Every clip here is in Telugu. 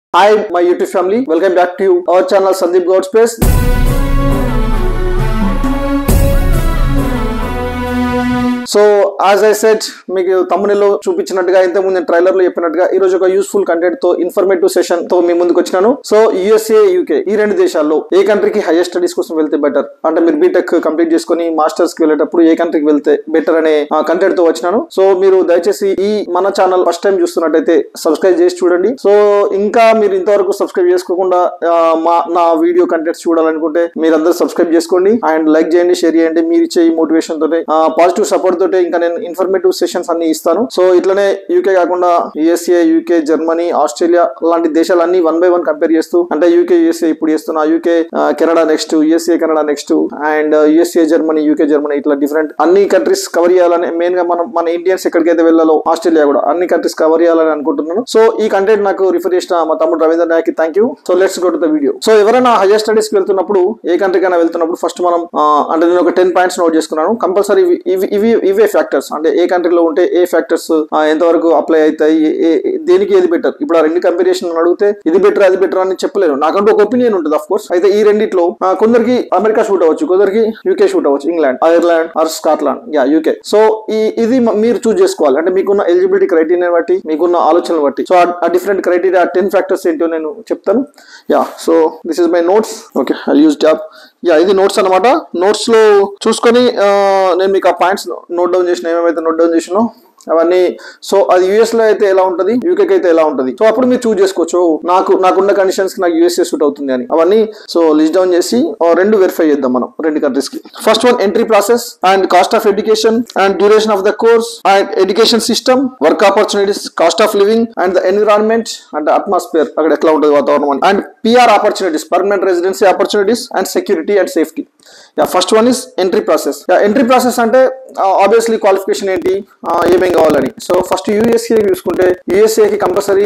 Hi, my YouTube family. Welcome back to our channel Sandeep God Space. So as I said మీకు తమ్మునిలో చూపించినట్టుగా ఇంతకుముందు నేను ట్రైలర్ లో చెప్పినట్టుగా ఈ రోజు ఒక యూస్ఫుల్ కంటెంట్ తో ఇన్ఫర్మేటివ్ సెషన్ తో మీ ముందుకు వచ్చినాను సో యుఎస్ఏ యూకే ఈ రెండు దేశాల్లో ఏ కంట్రీకి హైయర్ స్టడీస్ కోసం వెళ్తే బెటర్ అంటే మీరు బీటెక్ కంప్లీట్ చేసుకుని మాస్టర్స్ కి వెళ్ళేటప్పుడు ఏ కంట్రీకి వెళ్తే బెటర్ అనే కంటెంట్ తో వచ్చినాను సో మీరు దయచేసి ఈ మన ఛానల్ ఫస్ట్ టైం చూస్తున్నట్టయితే సబ్స్క్రైబ్ చేసి చూడండి సో ఇంకా మీరు ఇంతవరకు సబ్స్క్రైబ్ చేసుకోకుండా ఆ, మా నా వీడియో కంటెంట్స్ చూడాలనుకుంటే మీరందరూ సబ్స్క్రైబ్ చేసుకోండి అండ్ లైక్ చేయండి షేర్ చేయండి మీరు ఇచ్చే ఈ మోటివేషన్ తోటి పాజిటివ్ సపోర్ట్ తోటి ఇంకా నేను ఇన్ఫర్మేటివ్ సెషన్స్ అన్ని ఇస్తాను సో ఇట్లనే యూకే కాకుండా యుఎస్ఏ యూకే జర్మనీ ఆస్ట్రేలియా లాంటి దేశాలన్నీ వన్ బై వన్ కంపేర్ చేస్తూ అంటే యూకే యుఎస్ఏ ఇప్పుడు చేస్తున్నా UK Canada next USA Canada next and USA Germany UK Germany ఇట్లా డిఫరెంట్ అన్ని కంట్రీస్ కవర్ చేయాలని మెయిన్ గా మనం మన ఇండియన్స్ ఎక్కడికైతే వెళ్ళాలో ఆస్ట్రేలియా కూడా అన్ని కంట్రీస్ కవర్ చేయాలని అనుకుంటున్నాను సో ఈ కంటెంట్ నాకు రిఫర్ చేసిన మా తమ్ముడు Ravindra Nayak thank you so let's go to the video so ఎవరైనా హైయర్ స్టడీస్ కి వెళ్తున్నప్పుడు ఏ కంట్రీకైనా వెళ్తున్నప్పుడు ఫస్ట్ మనం ఆ, అంటే నేను ఒక టెన్ పాయింట్స్ నోట్ చేసుకున్నాను కంపల్సరీ ఇవి ఇవి ఇవే ఫ్యాక్టర్స్ అంటే ఏ కంట్రీలో ఉంటే ఏ ఫ్యాక్టర్స్ ఎంతవరకు అప్లై అవుతాయి ఏ- ఏ- ఏ- దేనికి ఏది బెటర్ ఇప్పుడు ఆ రెండు కంపారిజన్ అడిగితే ఇది బెటర్ అది బెటర్ అని చెప్పలేను నాకంటూ ఒక ఒపీనియన్ ఉంటుంది అఫ్ కోర్స్ అయితే ఈ రెండిట్లో ఆ, కొందరికి అమెరికా షూట్ అవ్వచ్చు కొందరికి యూకే షూట్ అవ్వచ్చు England Ireland or Scotland yeah UK so ఈ ఇది మ- మీరు చూస్ చేసుకోవాలి అంటే మీకున్న ఎలిజిబిలిటీ క్రైటీరియా బట్టి మీకున్న ఆలోచనలు బట్టి సో ఆ డిఫరెంట్ క్రైటీరియా టెన్ ఫ్యాక్టర్స్ ఏంటో నేను చెప్తాను yeah so this is my notes okay I use job yeah ఇది నోట్స్ అనమాట నోట్స్ లో చూసుకొని ఆ, నేను మీకు ఆ పాయింట్స్ నోట్ డౌన్ చేసిన ఏమేమైతే నోట్ డౌన్ చేసినో అవన్నీ సో అది యుఎస్ లో అయితే ఎలా ఉంటది యూకేకి అయితే ఎలా ఉంటది సో అప్పుడు మీరు చూస్ చేసుకోవచ్చు నాకు నాకున్న కండిషన్స్ కి నాకు యూఎస్ఏ సూట్ అవుతుంది అని అవన్నీ సో లిస్ట్ డౌన్ చేసి ఆ, రెండు వెరిఫై చేద్దాం మనం రెండు కంట్రీస్ కి first one entry process and cost of education and duration of the course and education system work opportunities cost of living and the environment and atmosphere అక్కడ ఎట్లా ఉంటుంది వాతావరణం అని and PR opportunities permanent residency opportunities and security and safety yeah first one is entry process entry process అంటే ఆబ్వియస్లీ క్వాలిఫికేషన్ ఏంటి ఆ, ఏమేం కావాలని సో ఫస్ట్ యూఎస్ఏ చూసుకుంటే యూఎస్ఏకి కంపల్సరీ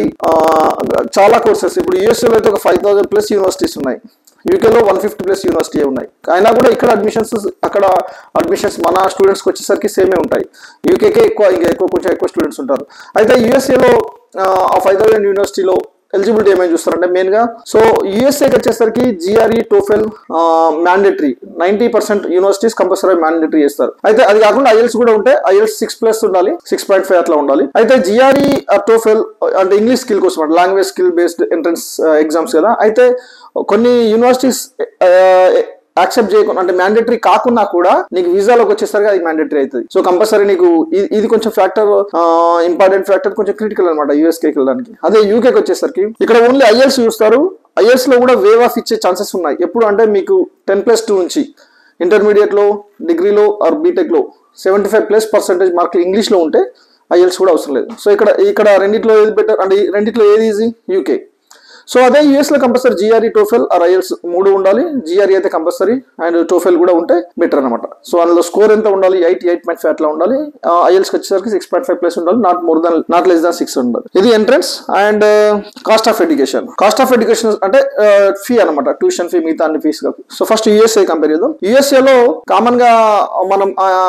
చాలా కోర్సెస్ ఇప్పుడు యూఎస్ఏలో అయితే ఒక ఫైవ్ థౌసండ్ ప్లస్ యూనివర్సిటీస్ ఉన్నాయి యూకేలో వన్ ఫిఫ్టీ ప్లస్ యూనివర్సిటీ ఉన్నాయి అయినా కూడా ఇక్కడ అడ్మిషన్స్ అక్కడ అడ్మిషన్స్ మన స్టూడెంట్స్కి వచ్చేసరికి సేమే ఉంటాయి యూకేకే ఎక్కువ ఇంకా ఎక్కువ కొంచెం ఎక్కువ స్టూడెంట్స్ ఉంటారు అయితే యూఎస్ఏలో ఆ ఫైవ్ థౌసండ్ యూనివర్సిటీలో ఎలిజిబిలిటీ ఏమైనా చూస్తారంటే మెయిన్ గా సో యూఎస్ఏకి వచ్చేసరికి GRE TOEFL mandatory ninety percent universities compulsory mandatory చేస్తారు అయితే అది కాకుండా ఐఎల్స్ కూడా ఉంటే ఐఎల్స్ సిక్స్ ప్లస్ ఉండాలి సిక్స్ పాయింట్ ఫైవ్ అట్లా ఉండాలి అయితే జిఆర్ఈ టోఫెల్ అంటే ఇంగ్లీష్ స్కిల్ కోసం అంటే language skill based entrance exams కదా అయితే కొన్ని యూనివర్సిటీస్ యాక్సెప్ట్ చేయకుండా అంటే మ్యాండేటరీ కాకున్నా కూడా నీకు వీసాలోకి వచ్చేసరికి అది మ్యాండేటరీ అవుతుంది సో కంపల్సరీ నీకు ఇది- ఇది కొంచెం ఫ్యాక్టర్ ఇంపార్టెంట్ ఫ్యాక్టర్ కొంచెం క్రిటికల్ అనమాట యూఎస్కి వెళ్ళడానికి అదే యూకేకి వచ్చేసరికి ఇక్కడ ఓన్లీ ఐఎల్స్ చూస్తారు ఐఎల్స్ లో కూడా వేవ్ ఆఫ్ ఇచ్చే ఛాన్సెస్ ఉన్నాయి ఎప్పుడు అంటే మీకు టెన్ ప్లస్ టూ నుంచి ఇంటర్మీడియట్ లో డిగ్రీలో ఆర్ బీటెక్ లో సెవెంటీ ఫైవ్ ప్లస్ పర్సెంటేజ్ మార్కులు ఇంగ్లీష్ లో ఉంటే ఐఎల్స్ కూడా అవసరం లేదు సో ఇక్కడ ఇక్కడ రెండిట్లో ఏది బెటర్ అంటే ఈ రెండిట్లో ఏది ఈజీ యూకే సో అదే యూఎస్ లో compulsory GRE TOEFL or IELTS మూడు ఉండాలి జిఆర్ఈ అయితే కంపల్సరీ అండ్ టోఫెల్ కూడా ఉంటే బెటర్ అనమాట సో అందులో స్కోర్ ఎంత ఉండాలి ఎయిట్ ఎయిట్ పాయింట్ ఫైవ్ అట్లా ఉండాలి ఐఎల్స్ వచ్చేసరికి సిక్స్ పాయింట్ ఫైవ్ ప్లస్ ఉండాలి not more than not less than six ఉండాలి ఇది entrance and cost of education cost of education అంటే ఫీ అనమాట ట్యూషన్ ఫీ మిగతా అన్ని fees so first USA compare చేద్దాం యూఎస్ఏ లో కామన్ గా మనం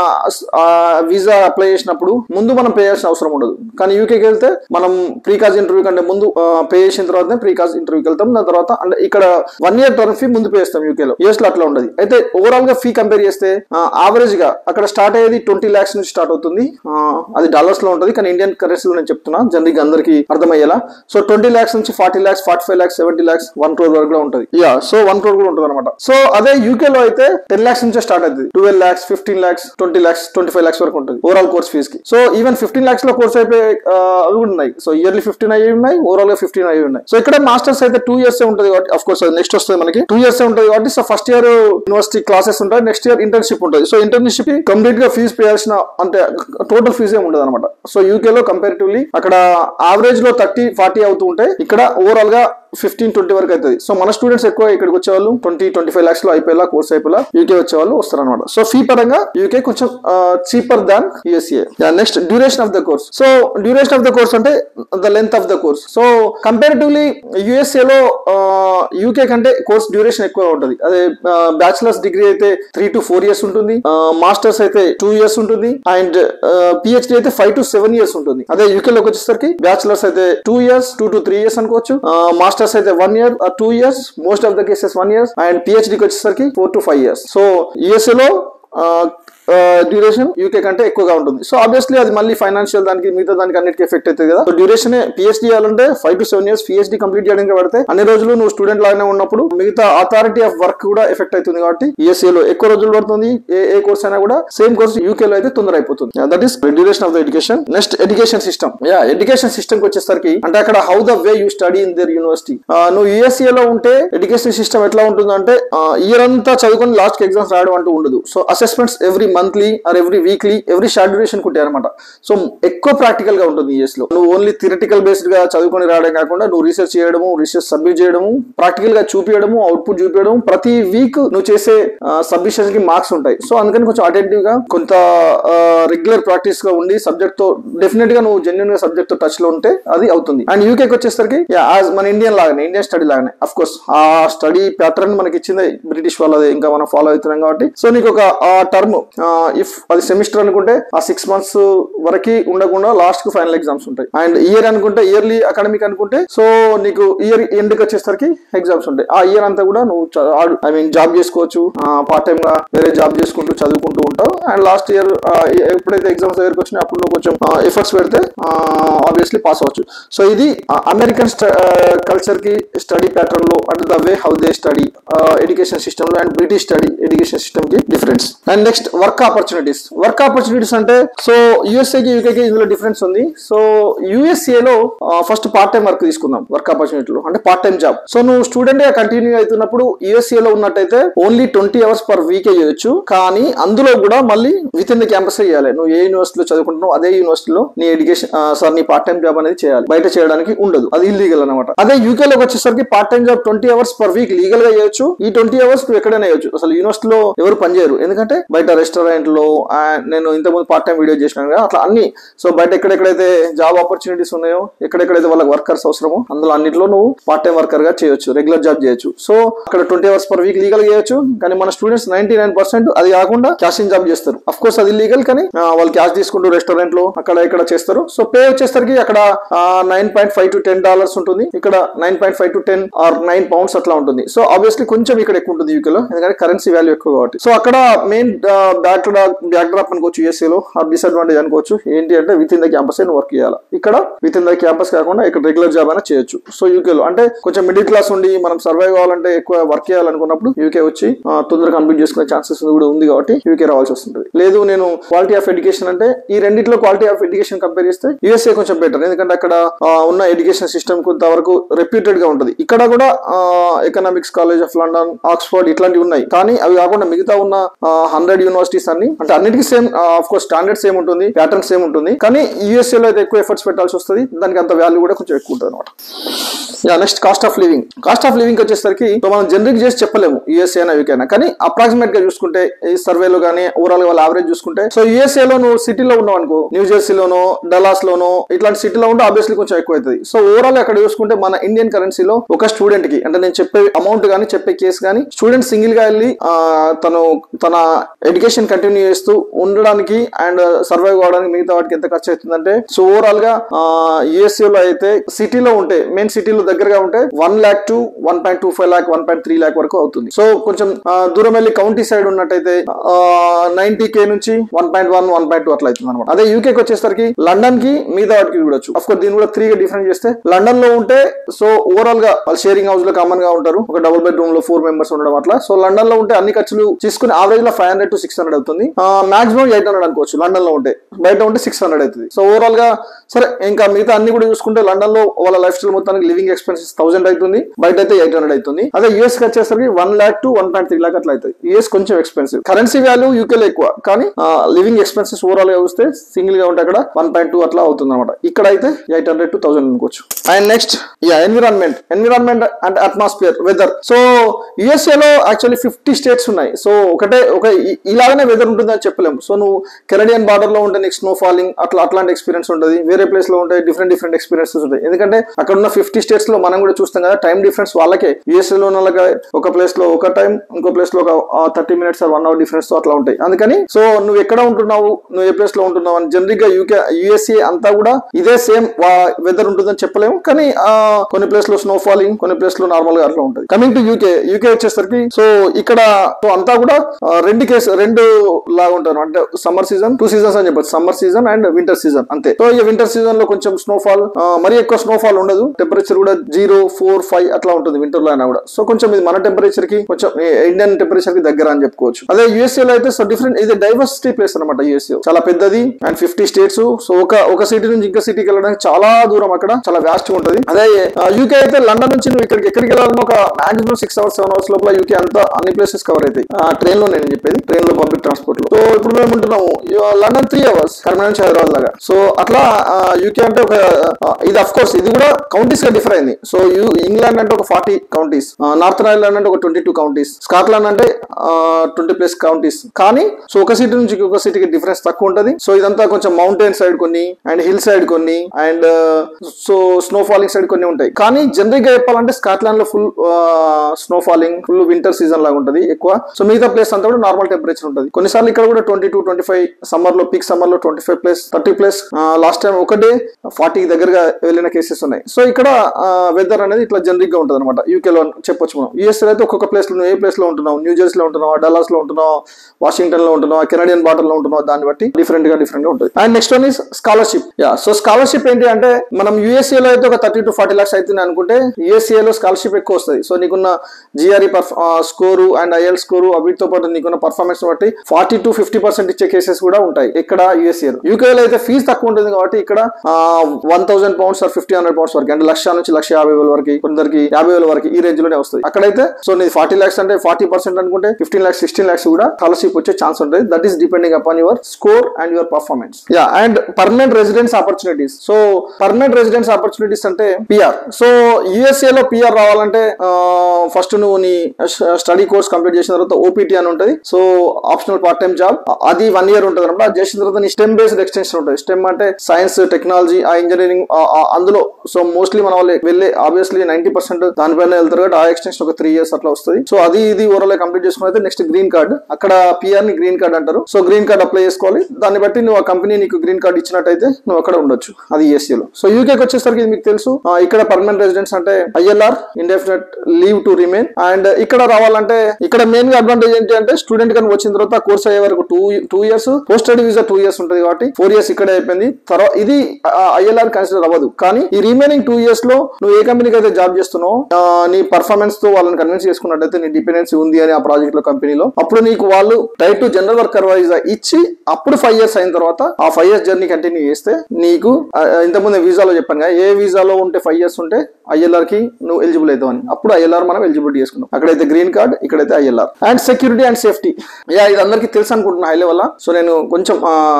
వీసా అప్లై చేసినప్పుడు ముందు మనం పే చేయాల్సిన అవసరం ఉండదు కానీ యూకేకి వెళ్తే మనం ప్రీకాజ్ ఇంటర్వ్యూ కంటే ముందు పే చేసిన తర్వాత ప్రీకాజ్ ఇంటర్వ్యూకి వెళ్తాం దాని తర్వాత అంటే ఇక్కడ వన్ ఇయర్ టర్మ్ ఫీ ముందు పే చేస్తాం యూకేలో యూఎస్ లో అట్లా ఉండదు అయితే ఓవరాల్ గా ఫీ కంపేర్ చేస్తే యావరేజ్ గా అక్కడ స్టార్ట్ అయ్యేది ట్వంటీ లాక్స్ నుంచి స్టార్ట్ అవుతుంది ఆ, అది డాలర్స్ లో ఉంటుంది కానీ ఇండియన్ కరెన్సీలో నేను చెప్తున్నా జనరల్ అందరికి అర్థమయ్యేలా సో ట్వంటీ లాక్స్ నుంచి forty lakhs forty five lakhs seventy lakhs one crore వరకు కూడా ఉంటుంది యా సో వన్ క్రోర్ కూడా ఉంటుంది అనమాట సో అదే యూకే లో అయితే టెన్ లాక్స్ నుంచే స్టార్ట్ అవుతుంది twelve lakhs fifteen lakhs twenty lakhs twenty five lakhs వరకు ఉంటుంది ఓవరాల్ కోర్స్ ఫీస్ కి సో ఈవెన్ ఫిఫ్టీన్ లాక్స్ లో కోర్స్ అయిపోయి ఆ, అవి కూడా ఉన్నాయి సో ఇయర్లీ ఫిఫ్టీన్ అయ్యి ఉన్నాయి ఓవరాల్ గా ఫిఫ్టీన్ అయ్యి ఉన్నాయి సో ఇక్కడ మాస్టర్స్ అయితే టూ ఇయర్స్ ఉంటుంది కాబట్టి అఫ్ కోర్స్ నెక్స్ట్ వస్తుంది మనకి టూ ఇయర్స్ ఉంటుంది కాబట్టి so first year university classes ఉంటాయి నెక్స్ట్ ఇయర్ ఇంటర్న్షిప్ ఉంటుంది సో ఇంటర్న్షిప్ కి కంప్లీట్ గా ఫీజు పే చేయాల్సిన అంటే టోటల్ ఫీజు ఏమి ఉండదు అనమాట సో యూకే లో కంపారిటివ్లీ అక్కడ యావరేజ్ లో థర్టీ ఫార్టీ అవుతూ ఉంటే ఇక్కడ ఓవరాల్ గా ఫిఫ్టీన్ ట్వంటీ వరకు అవుతుంది సో మన స్టూడెంట్స్ ఎక్కువ ఇక్కడికి వచ్చేవాళ్ళు ట్వంటీ ట్వంటీ ఫైవ్ లాక్స్ లో అయిపోయేలా కోర్స్ అయిపోయేలా యూకే వచ్చేవాళ్ళు వస్తారు అనమాట సో ఫీ పరంగా యూకే కొంచెం cheaper than USA next duration of the course so duration of the course అంటే the length of the course so comparatively USA లో యూకే కంటే కోర్స్ డ్యూరేషన్ ఎక్కువ ఉంటుంది అదే బ్యాచిలర్స్ డిగ్రీ అయితే త్రీ టు ఫోర్ ఇయర్స్ ఉంటుంది మాస్టర్స్ అయితే టూ ఇయర్స్ ఉంటుంది అండ్ పిహెచ్డి అయితే ఫైవ్ టు సెవెన్ ఇయర్స్ ఉంటుంది అదే యూకే లోకి వచ్చేసరికి బ్యాచిలర్స్ అయితే two years two to three years అనుకోవచ్చు మాస్టర్స్ మాస్టర్స్ అయితే one year two years most of the cases one years and పిహెచ్డికి వచ్చేసరికి four to five years so యూఎస్ఏలో డ్యూరేషన్ యూకే కంటే ఎక్కువగా ఉంటుంది సో ఆబ్వియస్లీ అది మళ్ళీ ఫైనాన్షియల్ దానికి మిగతా దానికి అన్నిటికీ ఎఫెక్ట్ అవుతుంది కదా సో డ్యూరేషన్ పిహెచ్డి చేయాలంటే five to seven years PhD complete చేయడానికి పడితే అన్ని రోజులు నువ్వు స్టూడెంట్ లాగానే ఉన్నప్పుడు మిగతా అథారిటీ ఆఫ్ వర్క్ కూడా ఎఫెక్ట్ అవుతుంది కాబట్టి ESA లో ఎక్కువ రోజులు పడుతుంది ఏ ఏ కోర్స్ అయినా కూడా సేమ్ కోర్స్ యూకే లో అయితే తొందర అయిపోతుంది that is duration of the education next education system yeah education system కి వచ్చేసరికి అంటే అక్కడ how the way you study in their university నువ్వు యూఎస్ఏ లో ఉంటే ఎడ్యుకేషన్ సిస్టమ్ ఎట్లా ఉంటుందంటే ఇయర్ అంతా చదువుకొని లాస్ట్ ఎగ్జామ్స్ రాయడం అంటూ ఉండదు so assessments every monthly or every weekly every short duration ఉంటాయి అనమాట సో ఎక్కువ ప్రాక్టికల్ గా ఉంటుంది యూఎస్ లో నువ్వు ఓన్లీ థియరిటికల్ బేస్డ్ గా చదువుకొని రావడం కాకుండా నువ్వు రీసెర్చ్ చేయడము రీసెర్చ్ సబ్మిట్ చేయడము ప్రాక్టికల్ గా చూపించడము అవుట్పుట్ చూపించడం ప్రతి వీక్ నువ్వు చేసే సబ్మిషన్ కి మార్క్స్ ఉంటాయి సో అందుకని కొంచెం అటెంటివ్ గా కొంత రెగ్యులర్ ప్రాక్టీస్ గా ఉండి సబ్జెక్ట్ తో డెఫినెట్ గా నువ్వు జెన్యున్ గా సబ్జెక్ట్ తో టచ్ లో ఉంటే అది అవుతుంది అండ్ యూకేకి వచ్చేసరికి యాజ్ మన ఇండియన్ లాగానే ఇండియన్ స్టడీ లాగానే అఫ్ కోర్స్ ఆ స్టడీ ప్యాటర్న్ మనకి ఇచ్చింది బ్రిటిష్ వాళ్ళది ఇంకా మనం ఫాలో అవుతున్నాం కాబట్టి సో నీకు ఒక టర్మ్ ఇఫ్ అది సెమిస్టర్ అనుకుంటే ఆ సిక్స్ మంత్స్ వరకు ఉండకుండా లాస్ట్ కు ఫైనల్ ఎగ్జామ్స్ ఉంటాయి అండ్ ఇయర్ అనుకుంటే ఇయర్లీ అకాడమిక్ అనుకుంటే సో నీకు ఇయర్ ఎండ్కి వచ్చేసరికి ఎగ్జామ్స్ ఉంటాయి ఆ ఇయర్ అంతా కూడా నువ్వు ఐ మీన్ జాబ్ చేసుకోవచ్చు పార్ట్ టైం గా వేరే జాబ్ చేసుకుంటూ చదువుకుంటూ ఉంటావు అండ్ లాస్ట్ ఇయర్ ఎప్పుడైతే ఎగ్జామ్స్ దగ్గరికి వచ్చినా అప్పుడు నువ్వు కొంచెం ఎఫర్ట్స్ పెడితే ఆబ్వియస్లీ పాస్ అవ్వచ్చు సో ఇది అమెరికన్ కల్చర్ కి స్టడీ ప్యాటర్న్ లో అంటే the way how they study education system లో and British study education system కి difference and next work opportunities work opportunities అంటే సో యూఎస్ఏ కి యూకే కి ఇందులో డిఫరెన్స్ ఉంది సో యూఎస్ఏ లో ఫస్ట్ పార్ట్ టైం వర్క్ తీసుకుందాం వర్క్ ఆపర్చునిటీలో అంటే పార్ట్ టైం జాబ్ సో నువ్వు స్టూడెంట్ గా కంటిన్యూ అవుతున్నప్పుడు యూఎస్ఏ లో ఉన్నట్టయితే only twenty hours per week చేయొచ్చు కానీ అందులో కూడా మళ్ళీ విత్ ఇన్ ది క్యాంపస్ చేయాలి నువ్వు ఏ యూనివర్సిటీలో చదువుకుంటున్నావు అదే యూనివర్సిటీలో నీ ఎడ్యుకేషన్ సార్ నీ పార్ట్ టైం జాబ్ అనేది చేయాలి బయట చేయడానికి ఉండదు అది ఇల్లీగల్ అనమాట అదే యూకే లోకి వచ్చేసరికి part time job twenty hours per week legal గా చేయొచ్చు ఈ ట్వంటీ అవర్స్ నువ్వు ఎక్కడైనా చేయొచ్చు అసలు యూనివర్సిటీలో ఎవరు పనిచేయరు ఎందుకంటే బయట రెస్టారెంట్ లో ఆ, నేను ఇంతకుముందు పార్ట్ టైం వీడియో చేసినాను కదా అట్లా అన్ని సో బయట ఎక్కడెక్కడైతే జాబ్ ఆపర్చునిటీస్ ఉన్నాయో ఎక్కడెక్కడైతే వాళ్ళకి వర్కర్స్ అవసరమో అందులో అన్నింటిలో నువ్వు పార్ట్ టైం వర్కర్ గా చేయొచ్చు రెగ్యులర్ జాబ్ చేయొచ్చు సో అక్కడ twenty hours per week legal చేయొచ్చు కానీ మన స్టూడెంట్స్ నైన్టీ నైన్ పర్సెంట్ అది కాకుండా క్యాషింగ్ జాబ్ చేస్తారు అఫ్ కోర్స్ అది లీగల్ కానీ ఆ, వాళ్ళు క్యాష్ తీసుకుంటూ రెస్టారెంట్ లో అక్కడ ఇక్కడ చేస్తారు సో పే వచ్చేసరికి అక్కడ nine point five to ten dollars ఉంటుంది ఇక్కడ nine point five to ten or nine pounds అట్లా ఉంటుంది సో ఆబ్వియస్లీ కొంచెం ఇక్కడ ఎక్కువ ఉంటుంది యూకేలో ఎందుకంటే కరెన్సీ వాల్యూ ఎక్కువ కాబట్టి సో అక్కడ మెయిన్ బ్యాక్ బ్యాక్ డ్రాప్ అనుకోవచ్చు యూఎస్ఏ లో ఆ డిసడ్వాంటేజ్ అనుకోవచ్చు ఏంటి అంటే with in the campus work చేయాలి ఇక్కడ విత్ ఇన్ ద క్యాంపస్ కాకుండా ఇక్కడ రెగ్యులర్ జాబ్ అయినా చేయొచ్చు సో యూకేలో అంటే కొంచెం మిడిల్ క్లాస్ ఉండి మనం సర్వైవ్ కావాలంటే ఎక్కువ వర్క్ చేయాలనుకున్నప్పుడు యూకే వచ్చి ఆ, తొందరగా కంప్లీట్ చేసుకునే ఛాన్సెస్ కూడా ఉంది కాబట్టి యూకే రావాల్సి వస్తుంది లేదు నేను క్వాలిటీ ఆఫ్ ఎడ్యుకేషన్ అంటే ఈ రెండిట్లో క్వాలిటీ ఆఫ్ ఎడ్యుకేషన్ కంపేర్ చేస్తే యూఎస్ఏ కొంచెం బెటర్ ఎందుకంటే అక్కడ ఆ, ఉన్న ఎడ్యుకేషన్ సిస్టమ్ కొంతవరకు రెప్యూటెడ్ గా ఉంటుంది ఇక్కడ కూడా economics college of London Oxford ఇట్లాంటివి ఉన్నాయి కానీ అవి కాకుండా మిగతా ఉన్న హండ్రెడ్ యూనివర్సిటీస్ అన్ని అంటే అన్నిటికీ same of course standard same ఉంటుంది ప్యాటర్న్ సేమ్ ఉంటుంది కానీ యూఎస్ఏ లో అయితే ఎక్కువ ఎఫర్ట్స్ పెట్టాల్సి వస్తుంది దానికి అంత వాల్యూ కూడా కొంచెం ఎక్కువ ఉంటుంది అనమాట yeah next cost of living cost of living వచ్చేసరికి సో మనం జనరిక్ చేసి చెప్పలేము యూఎస్ఏ అయినా యూకే అయినా కానీ అప్రాక్సిమేట్ గా చూసుకుంటే ఈ సర్వేలో కానీ ఓవరాల్ వాళ్ళ యావరేజ్ చూసుకుంటే సో యూఎస్ఏ లో నువ్వు సిటీలో ఉన్నావు అనుకో న్యూ జెర్సీలోనో డలాస్ లోనో ఇట్లాంటి సిటీలో ఉంటే ఆబ్వియస్లీ కొంచెం ఎక్కువ అవుతుంది సో ఓవరాల్ అక్కడ చూసుకుంటే మన ఇండియన్ కరెన్సీలో ఒక స్టూడెంట్ కి అంటే నేను చెప్పే అమౌంట్ కానీ చెప్పే కేసు కానీ స్టూడెంట్ సింగిల్ గా వెళ్ళి ఆ, తను తన ఎడ్యుకేషన్ కంటిన్యూ చేస్తూ ఉండడానికి అండ్ సర్వైవ్ కావడానికి మిగతా వాటికి ఎంత ఖర్చు అవుతుందంటే సో ఓవరాల్ గా యుఎస్ఏ లో అయితే సిటీలో ఉంటే మెయిన్ సిటీలో దగ్గరగా ఉంటే one lakh to one point two five lakh one point three lakh వరకు అవుతుంది సో కొంచెం ఆ, దూరం వెళ్ళి కౌంటీ సైడ్ ఉన్నట్టయితే నైన్టీ కే నుంచి one point one one point two అట్లా అవుతుంది అనమాట అదే యూకేకి వచ్చేసరికి లండన్ కి మిగతా వాటికి చూడొచ్చు అఫ్ కోర్స్ దీన్ని కూడా త్రీ గా డిఫరెంట్ చేస్తే లండన్ లో ఉంటే సో ఓవరాల్ గా వాళ్ళు షేరింగ్ హౌస్ లో కామన్ గా ఉంటారు ఒక డబుల్ బెడ్రూమ్ లో ఫోర్ మెంబర్స్ ఉండడం అట్లా సో లండన్ లో ఉంటే అన్ని ఖర్చులు తీసుకుని ఆవరేజ్ లో five hundred to six hundred అవుతుంది మాక్సిమం ఎయిట్ హండ్రెడ్ అనుకోవచ్చు లండన్ లో ఉంటే బయట ఉంటే సిక్స్ హండ్రెడ్ అవుతుంది సో ఓవరాల్ గా సరే ఇంకా మిగతా అన్ని కూడా చూసుకుంటే లండన్ లో వాళ్ళ లైఫ్ స్టైల్ మొత్తానికి లివింగ్ ఎక్స్పెన్సెస్ థౌసండ్ అవుతుంది బయట అయితే ఎయిట్ హండ్రెడ్ అవుతుంది అదే యూఎస్ కి వచ్చేసరికి one lakh to one point three lakh అట్లా అవుతుంది యూఎస్ కొంచెం ఎక్స్పెన్సివ్ కరెన్సీ వాల్యూ యూకేలో ఎక్కువ కానీ లివింగ్ ఎక్స్పెన్సెస్ ఓవరాల్ గా చూస్తే సింగిల్ గా ఉంటే అక్కడ వన్ పాయింట్ టూ అట్లా అవుతుంది అనమాట ఇక్కడ అయితే ఎయిట్ హండ్రెడ్ టు థౌసండ్ అనుకోవచ్చు and next yeah environment environment and atmosphere weather so USA లో యాక్చువల్లీ ఫిఫ్టీ స్టేట్స్ ఉన్నాయి సో ఒకటే ఒక ఇ- ఇలాగనే వెదర్ ఉంటుంది అని చెప్పలేము సో నువ్వు కెనడియన్ బార్డర్ లో ఉంటే నీకు స్నో ఫాలింగ్ అట్లా అట్లాంటి ఎక్స్పీరియన్స్ ఉంటుంది వేరే ప్లేస్ లో ఉంటే డిఫరెంట్ డిఫరెంట్ ఎక్స్పీరియన్సెస్ ఉంటాయి ఎందుకంటే అక్కడ ఉన్న ఫిఫ్టీ స్టేట్స్ లో లో మనం కూడా చూస్తాం కదా టైం డిఫరెన్స్ వాళ్ళకే యుఎస్ఏ లో ఉన్న వాళ్ళకి ఒక ప్లేస్ లో ఒక టైం ఇంకో ప్లేస్ లో ఒక thirty minutes one hour difference తో అట్లా ఉంటాయి అందుకని సో నువ్వు ఎక్కడ ఉంటున్నావు నువ్వు ఏ ప్లేస్ లో ఉంటున్నావు అని జనరల్ గా యూకే యుఎస్ఏ అంతా కూడా ఇదే సేమ్ వెదర్ ఉంటుందని చెప్పలేము కానీ ఆ, కొన్ని ప్లేస్ లో స్నో ఫాలింగ్ కొన్ని ప్లేస్ లో నార్మల్ గా అట్లా ఉంటుంది కమింగ్ టు యూకే యూకే వచ్చేసరికి సో ఇక్కడ సో అంతా కూడా ఆ, రెండు కేసు రెండు లాగా ఉంటారు అంటే సమ్మర్ సీజన్ టూ సీజన్స్ అని చెప్పచ్చు summer season and winter season అంతే సో ఈ వింటర్ సీజన్ లో కొంచెం స్నోఫాల్ మరీ ఎక్కువ స్నోఫాల్ ఉండదు టెంపరేచర్ కూడా జీరో ఫోర్ ఫైవ్ అట్లా ఉంటుంది వింటర్ లో అయినా కూడా సో కొంచెం ఇది మన టెంపరేచర్ కి కొంచెం ఇండియన్ టెంపరేచర్ కి దగ్గర అని చెప్పుకోవచ్చు అదే యూఎస్ఏ లో అయితే సో డిఫరెంట్ ఇది డైవర్సిటీ ప్లేస్ అనమాట యూఎస్ఏ చాలా పెద్దది అండ్ ఫిఫ్టీ స్టేట్స్ సో ఒక ఒక సిటీ నుంచి ఇంకో సిటీకి వెళ్ళడానికి చాలా దూరం అక్కడ చాలా వ్యాస్ట్ ఉంటుంది అదే యూకే అయితే లండన్ నుంచి నువ్వు ఇక్కడికి ఎక్కడికి వెళ్ళాలన్నా ఒక maximum six hours seven hours లోపల యూకే అంతా అన్ని ప్లేసెస్ కవర్ అవుతాయి ట్రైన్ లో నేను చెప్పేది ట్రైన్ లో పబ్లిక్ ట్రాన్స్పోర్ట్ లో సో ఇప్పుడు మేము ఉంటున్నాము లండన్ త్రీ అవర్స్ కర్మా నుంచి హైదరాబాద్ లాగా సో అట్లా యూకే అంటే ఒక ఆ, ఇది అఫ్ కోర్స్ ఇది కూడా కౌంటీస్ గా డిఫర్ అయింది సో యూ ఇంగ్లాండ్ అంటే ఒక ఫార్టీ కౌంటీస్ నార్థన్ ఐర్లాండ్ అంటే ఒక ట్వంటీ టూ కౌంటీస్ స్కాట్లాండ్ అంటే ట్వంటీ ప్లస్ కౌంటీస్ కానీ సో ఒక సిటీ నుంచి ఇంకొక సిటీకి డిఫరెన్స్ తక్కువ ఉంటది సో ఇదంతా కొంచెం మౌంటైన్ సైడ్ కొన్ని అండ్ హిల్ సైడ్ కొన్ని and so snow falling side కొన్ని ఉంటాయి కానీ జనరల్ గా చెప్పాలంటే స్కాట్లాండ్ లో full snow falling full winter season లాగా ఉంటది ఎక్కువ సో మిగతా ప్లేస్ అంతా కూడా నార్మల్ టెంపరేచర్ ఉంటుంది కొన్నిసార్లు ఇక్కడ కూడా twenty two twenty five summer లో పీక్ సమ్మర్ లో twenty five plus thirty plus last time ఒక డే ఫార్టీ దగ్గరగా వెళ్ళిన కేసెస్ ఉన్నాయి సో ఇక్కడ వెదర్ అనేది ఇట్లా జనరిక్ గా ఉంటుంది అనమాట యూకేలో చెప్పొచ్చు మనం యూఎస్ఏ అయితే ఒక్కొక్క ప్లేస్ లో నువ్వు ఏ ప్లేస్ లో ఉంటున్నావు న్యూ జెర్సీ లో ఉంటున్నావు డల్లాస్ లో ఉంటున్నావు వాషింగ్టన్ లో ఉంటున్నావు కెనడియన్ బార్డర్ లో ఉంటున్నావు దాన్ని బట్టి డిఫరెంట్ గా డిఫరెంట్ గా ఉంటుంది and next one is scholarship yeah so scholarship ఏంటి అంటే మనం యూఎస్ఏ లో అయితే ఒక థర్టీ టు ఫార్టీ లాక్స్ అవుతుంది అనుకుంటే యూఎస్ఏ లో స్కాలర్షిప్ ఎక్కువ వస్తుంది సో నీకున్న జిఆర్ఈ స్కోరు అండ్ ఐఎల్ స్కోరు వీటితో పాటు నీకున్న పర్ఫార్మెన్స్ బట్టి ఫార్టీ టు ఫిఫ్టీ పర్సెంట్ ఇచ్చే కేసెస్ కూడా ఉంటాయి ఇక్కడ యూఎస్ఏ లో యూకే లో అయితే ఫీజు తక్కువ ఉంటుంది కాబట్టి ఇక్కడ one thousand pounds or fifty hundred pounds వరకు అంటే లక్ష నుంచి లక్ష యాభై వేల వరకు కొందరికి యాభై వేల వరకు ఈ రేంజ్ లోనే వస్తుంది అక్కడైతే సో నీ ఫార్టీ లాక్స్ అంటే ఫార్టీ పర్సెంట్ అనుకుంటే ఫిఫ్టీన్ లాక్స్ సిక్స్టీన్ లాక్స్ కూడా స్కాలర్షిప్ వచ్చే ఛాన్స్ ఉంటుంది that is depending upon your score and your performance yeah and permanent residence opportunities so permanent residence opportunities అంటే పిఆర్ సో యుఎస్ఏ లో పిఆర్ రావాలంటే ఫస్ట్ నువ్వు నీ స్టడీ కోర్స్ కంప్లీట్ చేసిన తర్వాత ఓపీటీ అని ఉంటుంది so optional part time job అది వన్ ఇయర్ ఉంటుంది అనమాట అది చేసిన తర్వాత నీ స్టెమ్ బేస్డ్ ఎక్స్టెన్షన్ ఉంటుంది స్టెమ్ అంటే సైన్స్ టెక్నాలజీ ఆ ఇంజనీరింగ్ అందులో సో మోస్ట్లీ మన వాళ్ళు వెళ్ళే ఆబ్వియస్లీ నైన్టీ పర్సెంట్ దానిపైన వెళ్తారు కాబట్టి ఆ ఎక్స్టెన్షన్ ఒక త్రీ ఇయర్స్ అట్లా వస్తుంది సో అది ఇది ఓవరాల్ కంప్లీట్ చేసుకుని అయితే నెక్స్ట్ గ్రీన్ కార్డ్ అక్కడ పిఆర్ ని గ్రీన్ కార్డ్ అంటారు సో గ్రీన్ కార్డ్ అప్లై చేసుకోవాలి దాన్ని బట్టి నువ్వు ఆ కంపెనీ నీకు గ్రీన్ కార్డ్ ఇచ్చినట్టయితే నువ్వు అక్కడ ఉండొచ్చు అది ESA లో సో యూకేకి వచ్చేసరికి ఇది మీకు తెలుసు ఆ, ఇక్కడ పర్మనెంట్ రెసిడెన్స్ అంటే ILR indefinite leave to remain and ఇక్కడ రావాలంటే ఇక్కడ మెయిన్ గా అడ్వాంటేజ్ ఏంటి అంటే స్టూడెంట్ కనుక వచ్చిన తర్వాత కోర్స్ అయ్యే వరకు two two years post study visa two years ఉంటుంది కాబట్టి ఫోర్ ఇయర్స్ ఇక్కడే అయిపోయింది తర్వాత ఇది ఐఎల్ఆర్ కన్సిడర్ అవ్వదు కానీ ఈ రిమైనింగ్ టూ ఇయర్స్ లో నువ్వు ఏ కంపెనీకి అయితే జాబ్ చేస్తున్నావు ఆ, నీ పర్ఫార్మెన్స్ తో వాళ్ళని కన్విన్స్ చేసుకున్నట్టయితే నీ డిపెండెన్సీ ఉంది అని ఆ ప్రాజెక్ట్ లో కంపెనీలో అప్పుడు నీకు వాళ్ళు type two general worker wise ఇచ్చి అప్పుడు ఫైవ్ ఇయర్స్ అయిన తర్వాత ఆ ఫైవ్ ఇయర్స్ జర్నీ కంటిన్యూ చేస్తే నీకు ఆ, ఇంతకుముందు వీసాలో చెప్పాను కదా ఏ వీసాలో ఉంటే ఫైవ్ ఇయర్స్ ఉంటే ఐఎల్ఆర్ కి నువ్వు ఎలిజిబుల్ అవుతావు అని అప్పుడు ఐఎల్ఆర్ మనం ఎలిజిబిలిటీ చేసుకున్నాం అక్కడైతే గ్రీన్ కార్డ్ ఇక్కడైతే ILR and security and safety yeah ఇది అందరికీ తెలుసు అనుకుంటున్నా హై లెవెల్ సో నేను కొంచెం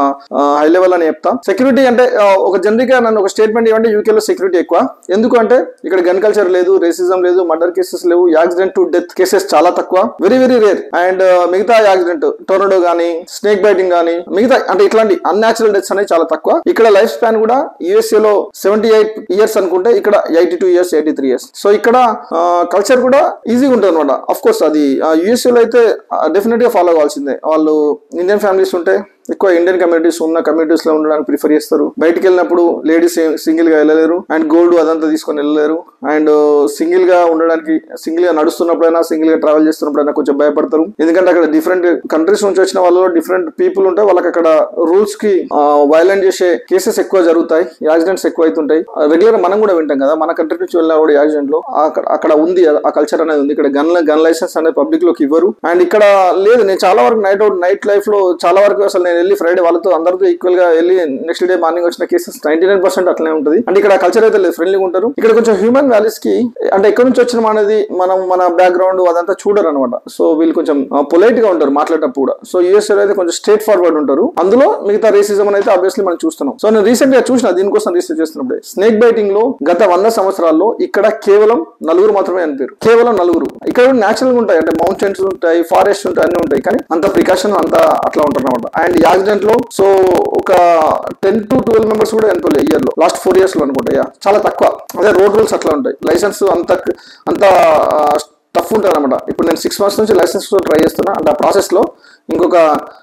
హై లెవెల్ అని చెప్తా సెక్యూరిటీ అంటే ఆ, ఒక జనరిక్ గా నన్ను ఒక స్టేట్మెంట్ ఇవ్వండి యూకేలో సెక్యూరిటీ ఎక్కువ ఎందుకు అంటే ఇక్కడ గన్ కల్చర్ లేదు రేసిజం లేదు మర్డర్ కేసెస్ లేవు యాక్సిడెంట్ టు డెత్ కేసెస్ చాలా తక్కువ వెరీ వెరీ రేర్ అండ్ మిగతా యాక్సిడెంట్ టొర్నడో గానీ స్నేక్ బైటింగ్ గానీ మిగతా అంటే ఇట్లాంటి అన్యాచురల్ డెత్స్ అనేవి చాలా తక్కువ ఇక్కడ లైఫ్ స్పాన్ కూడా యుఎస్ఏ లో సెవెంటీ ఎయిట్ ఇయర్స్ అనుకుంటే ఇక్కడ eighty two years eighty three years so ఇక్కడ కల్చర్ కూడా ఈజీగా ఉంటుంది అనమాట అఫ్ కోర్స్ అది యుఎస్ఏ లో అయితే డెఫినెట్ గా ఫాలో అవ్వాల్సిందే వాళ్ళు ఇండియన్ ఫ్యామిలీస్ ఉంటే ఎక్కువ ఇండియన్ కమ్యూనిటీస్ ఉన్న కమ్యూనిటీస్ లో ఉండడానికి ప్రిఫర్ చేస్తారు బయటికి వెళ్ళినప్పుడు లేడీస్ సింగిల్ గా వెళ్ళలేరు అండ్ గోల్డ్ అదంతా తీసుకొని వెళ్ళలేరు అండ్ సింగిల్ గా ఉండడానికి సింగిల్ గా నడుస్తున్నప్పుడైనా సింగిల్ గా ట్రావెల్ చేస్తున్నప్పుడైనా కొంచెం భయపడతారు ఎందుకంటే అక్కడ డిఫరెంట్ కంట్రీస్ నుంచి వచ్చిన వాళ్ళు డిఫరెంట్ పీపుల్ ఉంటే వాళ్ళకి అక్కడ రూల్స్ కి వైలెంట్ చేసే కేసెస్ ఎక్కువ జరుగుతాయి యాక్సిడెంట్స్ ఎక్కువ అవుతుంటాయి రెగ్యులర్ మనం కూడా వింటాం కదా మన కంట్రీ నుంచి వెళ్ళినా కూడా యాక్సిడెంట్ లో అక్కడ అక్కడ ఉంది ఆ కల్చర్ అనేది ఉంది ఇక్కడ గన్ గన్ లైసెన్స్ అనేది పబ్లిక్ లోకి ఇవ్వరు అండ్ ఇక్కడ లేదు నేను చాలా వరకు నైట్ అవుట్ నైట్ లైఫ్ లో చాలా వరకు అసలు నేను వెళ్ళి ఫ్రైడే వాళ్ళతో అందరితో ఈక్వల్ గా వెళ్ళి నెక్స్ట్ డే మార్నింగ్ వచ్చిన కేసెస్ నైన్టీ నైన్ పర్సెంట్ అట్లనే ఉంటుంది అంటే ఇక్కడ కల్చర్ అయితే లేదు ఫ్రెండ్లీగా ఉంటారు ఇక్కడ కొంచెం హ్యూమన్ వాల్యూస్ కి అంటే ఎక్కడి నుంచి వచ్చిన అనేది మనం మన బ్యాక్గ్రౌండ్ అదంతా చూడరు అనమాట సో వీళ్ళు కొంచెం పొలైట్ గా ఉంటారు మాట్లాడేటప్పుడు కూడా సో యూఎస్ఏ అయితే కొంచెం స్ట్రేట్ ఫార్వర్డ్ ఉంటారు అందులో మిగతా రేసిజం అయితే ఆబ్వియస్లీ మనం చూస్తున్నాం సో నేను రీసెంట్ గా చూసిన దీనికోసం రీసెర్చ్ చేస్తున్నప్పుడు స్నేక్ బైటింగ్ లో గత వంద సంవత్సరాల్లో ఇక్కడ కేవలం నలుగురు మాత్రమే అనిపారు కేవలం నలుగురు ఇక్కడ న్యాచురల్ గా ఉంటాయి అంటే మౌంటైన్స్ ఉంటాయి ఫారెస్ట్ ఉంటాయి అన్ని ఉంటాయి కానీ అంత ప్రికాషన్ అంత అట్లా ఉంటారు అనమాట అండ్ యాక్సిడెంట్ లో సో ఒక టెన్ టు ట్వెల్వ్ మెంబర్స్ కూడా చనిపోలే ఇయర్ లో లాస్ట్ ఫోర్ ఇయర్స్ లో అనుకుంటా yeah. చాలా తక్కువ అదే రోడ్ రూల్స్ అట్లా ఉంటాయి లైసెన్స్ అంత అంత టఫ్ ఉంటుంది అనమాట ఇప్పుడు నేను సిక్స్ మంత్స్ నుంచి లైసెన్స్ ట్రై చేస్తున్నా అంటే ఆ ప్రాసెస్ లో ఇంకొక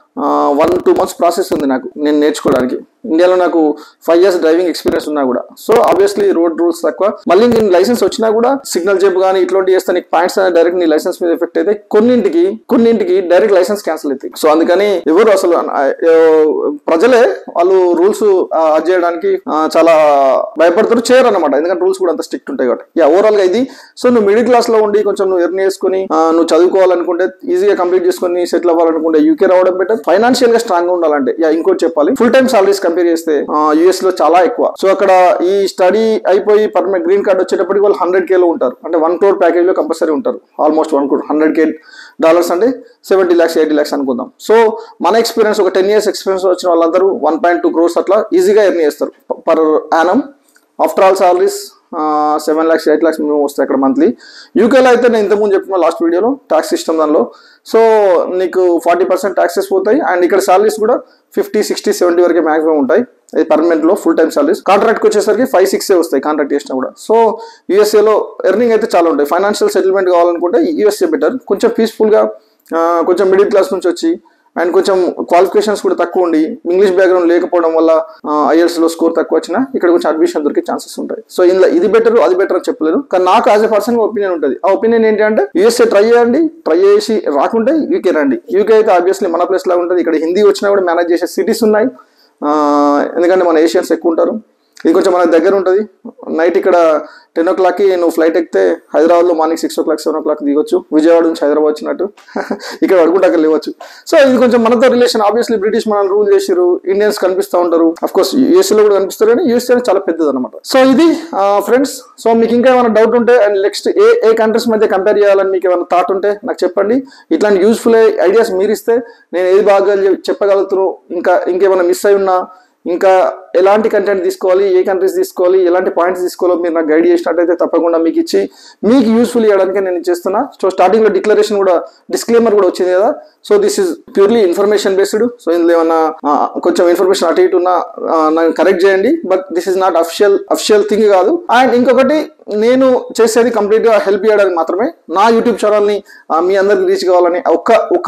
వన్ టూ మంత్స్ ప్రాసెస్ ఉంది నాకు నేను నేర్చుకోవడానికి ఇండియాలో నాకు ఫైవ్ ఇయర్స్ డ్రైవింగ్ ఎక్స్పీరియన్స్ ఉన్నా కూడా సో ఆబ్వియస్లీ రోడ్ రూల్స్ తక్కువ మళ్ళీ నేను లైసెన్స్ వచ్చినా కూడా సిగ్నల్ చెప్పు కానీ ఇట్లాంటి చేస్తే నీకు పాయింట్స్ అనేది డైరెక్ట్ నీ లైసెన్స్ మీద ఎఫెక్ట్ అయితే కొన్నింటికి కొన్నింటికి డైరెక్ట్ లైసెన్స్ క్యాన్సిల్ అవుతాయి సో అందుకని ఎవరు అసలు ఆ, ఆ, ప్రజలే వాళ్ళు రూల్స్ అది చేయడానికి ఆ, చాలా భయపడతారు చేయరు అనమాట ఎందుకంటే రూల్స్ కూడా అంత స్ట్రిక్ట్ ఉంటాయి కాబట్టి యా ఓవరాల్ గా ఇది సో నువ్వు మిడిల్ క్లాస్ లో ఉండి కొంచెం నువ్వు ఎర్న్ చేసుకుని ఆ, నువ్వు చదువుకోవాలనుకుంటే ఈజీగా కంప్లీట్ చేసుకుని సెటిల్ అవ్వాలనుకుంటే యూకే రావడం బెటర్ ఫైనాన్షియల్ గా స్ట్రాంగ్ గా ఉండాలంటే యా ఇంకోటి చెప్పాలి ఫుల్ టైం సాలరీస్ కంపేర్ చేస్తే యూఎస్ లో చాలా ఎక్కువ సో అక్కడ ఈ స్టడీ అయిపోయి పర్మనెంట్ గ్రీన్ కార్డ్ వచ్చేటప్పటికి వాళ్ళు హండ్రెడ్ కే లో ఉంటారు అంటే వన్ క్రోర్ ప్యాకేజ్ లో కంపల్సరీ ఉంటారు almost one crore hundred K dollars అంటే సెవెంటీ ల్యాక్స్ ఎయిటీ ల్యాక్స్ అనుకుందాం సో మన ఎక్స్పీరియన్స్ ఒక టెన్ ఇయర్స్ ఎక్స్పీరియన్స్ వచ్చిన వాళ్ళందరూ వన్ పాయింట్ టూ క్రోర్స్ అట్లా ఈజీగా ఎర్న్ చేస్తారు per annum after all salaries seven lakhs eight lakhs minimum వస్తాయి అక్కడ మంత్లీ యూకేలో అయితే నేను ఇంతకుముందు చెప్పిన లాస్ట్ వీడియోలో ట్యాక్స్ సిస్టమ్ దానిలో సో నీకు ఫార్టీ పర్సెంట్ ట్యాక్సెస్ పోతాయి అండ్ ఇక్కడ సాలరీస్ కూడా ఫిఫ్టీ సిక్స్టీ సెవెంటీ వరకే మాక్సిమం ఉంటాయి ఇది పర్మనెంట్ లో ఫుల్ టైం సాలరీస్ కాంట్రాక్ట్కి వచ్చేసరికి ఫైవ్ సిక్స్ వస్తాయి కాంట్రాక్ట్ చేసినా కూడా సో యూఎస్ఏలో ఎర్నింగ్ అయితే చాలా ఉంటాయి ఫైనాన్షియల్ సెటిల్మెంట్ కావాలనుకుంటే యూఎస్ఏ బెటర్ కొంచెం పీస్ఫుల్గా కొంచెం మిడిల్ క్లాస్ నుంచి వచ్చి అండ్ కొంచెం క్వాలిఫికేషన్స్ కూడా తక్కువ ఉండి ఇంగ్లీష్ బ్యాక్గ్రౌండ్ లేకపోవడం వల్ల ఐఎల్స్ లో స్కోర్ తక్కువ వచ్చినా ఇక్కడ కొంచెం అడ్మిషన్ దొరికే ఛాన్సెస్ ఉంటాయి సో ఇందులో ఇది బెటర్ అది బెటర్ అని చెప్పలేదు కానీ నాకు యాజ్ ఎ పర్సన్ ఒపీనియన్ ఉంటుంది ఆ ఒపీనియన్ ఏంటంటే యూఎస్ఏ ట్రై చేయండి ట్రై చేసి రాకుంటే యూకే రండి యూకే అయితే ఆబ్వియస్లీ మన ప్లేస్ లాగా ఉంటుంది ఇక్కడ హిందీ వచ్చినా కూడా మేనేజ్ చేసే సిటీస్ ఉన్నాయి ఆ, ఎందుకంటే మన ఏషియన్స్ ఎక్కువ ఉంటారు ఇది కొంచెం మనకు దగ్గర ఉంటుంది నైట్ ఇక్కడ టెన్ ఓ క్లాక్కి నువ్వు ఫ్లైట్ ఎక్కితే హైదరాబాద్లో morning six o'clock seven o'clock దిగొచ్చు విజయవాడ నుంచి హైదరాబాద్ వచ్చినట్టు ఇక్కడ అడుగుంటే అక్కడ లేవచ్చు సో ఇది కొంచెం మనతో రిలేషన్ ఆబ్వియస్లీ బ్రిటిష్ మనల్ని రూల్ చేసిరు ఇండియన్స్ కనిపిస్తూ ఉంటారు అఫ్ కోర్స్ యూఎస్ఏలో కూడా కనిపిస్తారు కానీ యూఎస్ఏ చాలా పెద్దది అనమాట సో ఇది ఫ్రెండ్స్ సో మీకు ఇంకా ఏమైనా డౌట్ ఉంటే అండ్ నెక్స్ట్ ఏ ఏ కంట్రీస్ మధ్య కంపేర్ చేయాలని మీకు ఏమైనా థాట్ ఉంటే నాకు చెప్పండి ఇట్లాంటి యూస్ఫుల్ ఐడియాస్ మీరు ఇస్తే నేను ఏది బాగా చెప్పగలుగుతాను ఇంకా ఇంకేమైనా మిస్ అయి ఉన్నా ఇంకా ఎలాంటి కంటెంట్ తీసుకోవాలి ఏ కంట్రీస్ తీసుకోవాలి ఎలాంటి పాయింట్స్ తీసుకోవాలో మీరు నాకు గైడ్ చేసినట్టయితే తప్పకుండా మీకు ఇచ్చి మీకు యూస్ఫుల్ ఇవ్వడానికి నేను చేస్తున్నా సో స్టార్టింగ్ లో డిక్లరేషన్ కూడా డిస్క్లైమర్ కూడా వచ్చింది కదా so this is purely information based so ఇందులో ఏమన్నా ఆ, కొంచెం ఇన్ఫర్మేషన్ అటు ఇటు ఉన్నా ఆ, నన్ను కరెక్ట్ చేయండి but this is not official official thing కాదు అండ్ ఇంకొకటి నేను చేసేది కంప్లీట్ గా హెల్ప్ చేయడానికి మాత్రమే నా యూట్యూబ్ ఛానల్ ని ఆ, మీ అందరికి రీచ్ కావాలని ఒక్క ఒక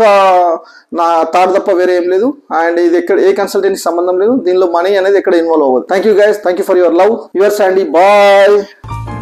నా థాట్ తప్ప వేరే ఏం లేదు అండ్ ఇది ఎక్కడ ఏ కన్సల్టెన్సీ సంబంధం లేదు దీనిలో మనీ అనేది ఎక్కడ ఇన్వాల్వ్ అవ్వదు thank you guys thank you for your love your Sandy bye